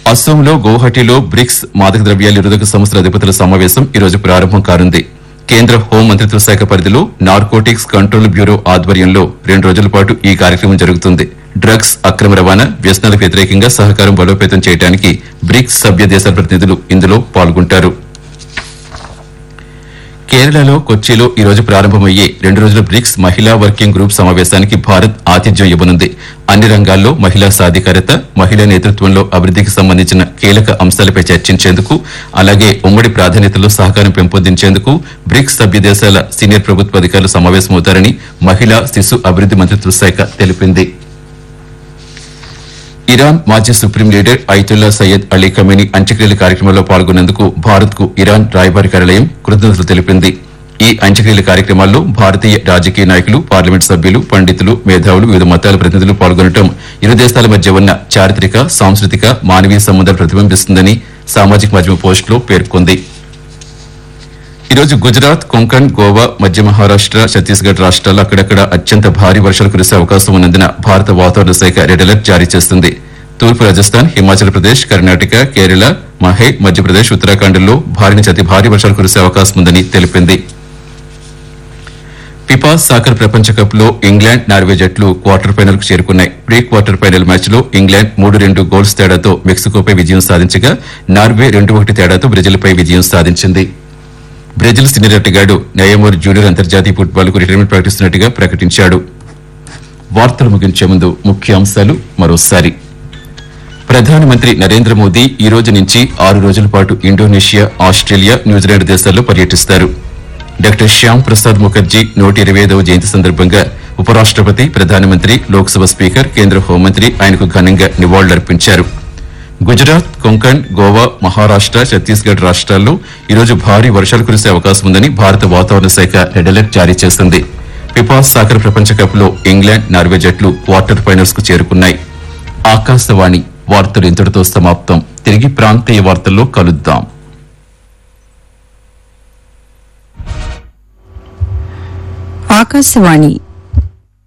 అస్సాంలో గౌహటిలో బ్రిక్స్ మాదక ద్రవ్యాల నిరోధక సంస్థల అధిపతుల సమావేశం ఈ రోజు ప్రారంభం కానుంది కేంద్ర హోం మంత్రిత్వ శాఖ పరిధిలో నార్కోటిక్స్ కంట్రోల్ బ్యూరో ఆధ్వర్యంలో రెండు రోజుల పాటు ఈ కార్యక్రమం జరుగుతుంది డ్రగ్స్ అక్రమ రవాణా వ్యసనాలకు వ్యతిరేకంగా సహకారం బలోపేతం చేయడానికి బ్రిక్స్ సభ్య దేశాల ప్రతినిధులు ఇందులో పాల్గొంటారు కేరళలో కొచ్చిలో ఈ రోజు ప్రారంభమయ్యే రెండు రోజుల బ్రిక్స్ మహిళా వర్కింగ్ గ్రూప్ సమావేశానికి భారత్ ఆతిథ్యం ఇవ్వనుంది అన్ని రంగాల్లో మహిళా సాధికారత మహిళా నేతృత్వంలో అభివృద్ధికి సంబంధించిన కీలక అంశాలపై చర్చించేందుకు అలాగే ఉమ్మడి ప్రాధాన్యతలో సహకారం పెంపొందించేందుకు బ్రిక్స్ సభ్య దేశాల సీనియర్ ప్రభుత్వ అధికారులు సమావేశమవుతారని మహిళా శిశు అభివృద్ది మంత్రిత్వ శాఖ తెలిపింది ఇరాన్ మాజీ supreme leader Ayatollah Sayyid Ali Khamenei అంత్యక్రియల కార్యక్రమంలో పాల్గొన్నందుకు భారత్ కు ఇరాన్ రాయబారి కార్యాలయం కృతజ్ఞతలు తెలిపింది ఈ అంత్యక్రియల కార్యక్రమాల్లో భారతీయ రాజకీయ నాయకులు పార్లమెంట్ సభ్యులు పండితులు మేధావులు వివిధ మతాల ప్రతినిధులు పాల్గొనడం ఇరు దేశాల మధ్య ఉన్న చారిత్రక సాంస్కృతిక మానవీయ సంబంధాలు ప్రతిబింబిస్తుందని సామాజిక మాధ్యమ పోస్టులో పేర్కొంది ఈ రోజు గుజరాత్ కొంకణ్ గోవా మధ్య మహారాష్ట ఛత్తీస్గఢ్ రాష్ట్రాల్లో అక్కడక్కడ అత్యంత భారీ వర్షాలు కురిసే అవకాశం ఉన్నందున భారత వాతావరణ శాఖ రెడ్ అలర్ట్ జారీ చేస్తుంది తూర్పు రాజస్థాన్ హిమాచల్ ప్రదేశ్ కర్ణాటక కేరళ మహే మధ్యప్రదేశ్ ఉత్తరాఖండ్లో భారీ నుంచి అతి భారీ వర్షాలు కురిసే అవకాశం ఉందని తెలిపింది ఫిఫా సాకర్ ప్రపంచ కప్ లో ఇంగ్లాండ్ నార్వే జట్లు క్వార్టర్ ఫైనల్ కు చేరుకున్నాయి ప్రీ క్వార్టర్ ఫైనల్ మ్యాచ్ లో ఇంగ్లాండ్ మూడు రెండు గోల్స్ తేడాతో మెక్సికోపై విజయం సాధించగా నార్వే రెండు ఒకటి తేడాతో బ్రెజిల్ పై విజయం సాధించింది బ్రెజిల్ సీనియర్ ఆటగాడు నయమోర్ జూనియర్ అంతర్జాతీయ ఫుట్బాల్ కు రిటైర్మెంట్ ప్రకటిస్తున్నట్టుగా ప్రకటించాడు వార్తలు ముగించే ముందు ముఖ్యాంశాలు మరోసారి ప్రధానమంత్రి నరేంద్ర మోదీ ఈ రోజు నుంచి ఆరు రోజుల పాటు ఇండోనేషియా ఆస్ట్రేలియా న్యూజిలాండ్ దేశాల్లో పర్యటిస్తారు డాక్టర్ శ్యామ్ ప్రసాద్ ముఖర్జీ నూట ఇరవై ఐదవ జయంతి సందర్భంగా ఉపరాష్టపతి ప్రధానమంత్రి లోక్సభ స్పీకర్ కేంద్ర హోంమంత్రి ఆయనకు ఘనంగా నివాళులర్పించారు గుజరాత్ కొంకణ్ గోవా మహారాష్ట ఛత్తీస్గఢ్ రాష్ట్రాల్లో ఈరోజు భారీ వర్షాలు కురిసే అవకాశం ఉందని భారత వాతావరణ శాఖ రెడ్ అలర్ట్ జారీ చేసింది ఫిఫా సాకర్ ప్రపంచ కప్ లో ఇంగ్లాండ్ నార్వే జట్లు క్వార్టర్ ఫైనల్స్ కు చేరుకున్నాయి ఆకాశవాణి వార్తలు ఇంతటితో సమాప్తం తిరిగి ప్రాంతీయ వార్తల్లో కలుద్దాం ఆకాశవాణి